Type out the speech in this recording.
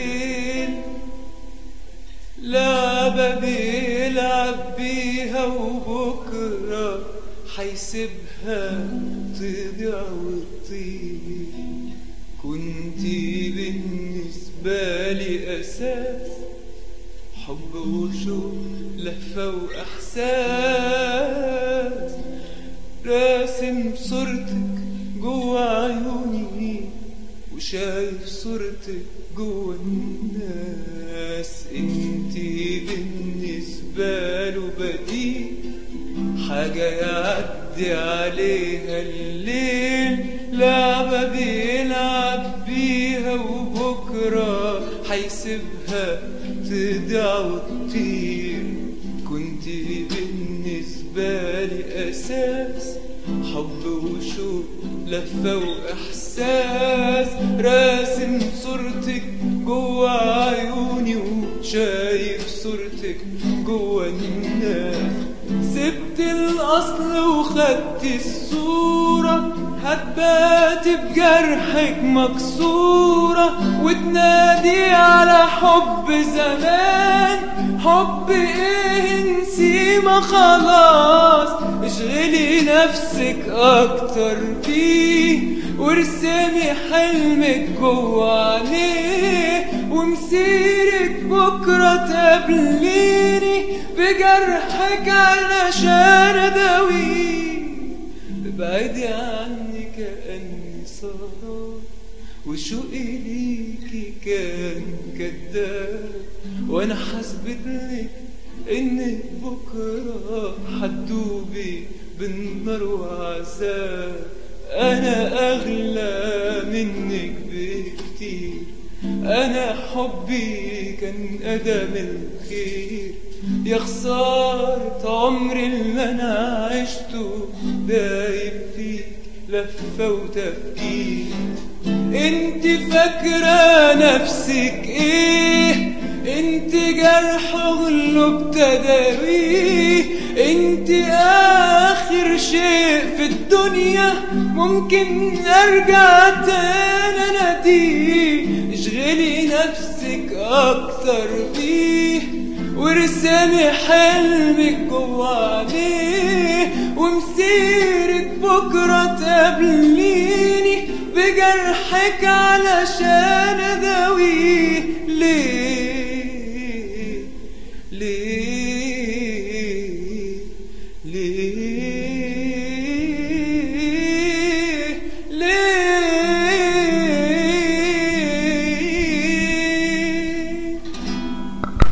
الليل لعبة بيلعب بيها وبكرة حيسيبها تضيع وتطير كنتي بالنسبة لي أساس حب وشوق لهفة وإحساس راسم صورتك جوا عيوني وشايف صورتك جوا الناس انتي بالنسبة له بديل حاجة يعدي عليها الليل لعبة بيلعب بيها وبكرة حيسيبها تضيع وتطير كنتي بالنسبة لي أساس حب وشوق لفة وإحساس راسم صورتك جوا عيوني وشايف صورتك جوا الناس سبت الأصل وخدت الصورة هتبات بجرحك مكسورة وتنادي على حب زمان حب ايه نسيمة خلاص اشغلي نفسك اكتر بيه وارسمي حلمك جوا عينيه ومسيرك بكرة تقابليني بجرحك علشان اداويه ابعدي عني كأني سهران وشوقي ليكي كان كداب وانا حسبت لك انك بكره حتدوبي بالنار وعذاب انا اغلى منك بكتير انا حبي كان ادم الخير يا خسارة عمري اللي انا عشته دايب فيك لفة وتفكير انت فاكرة نفسك ايه انت جرح غلب تداويه انت اخر شيء في الدنيا ممكن ارجع تاني اناديه اشغلي نفسك اكتر بيه وارسمي حلمك جوا عينيه ومسيرك بكرة تقابليني بجرحك علشان اداويه ليه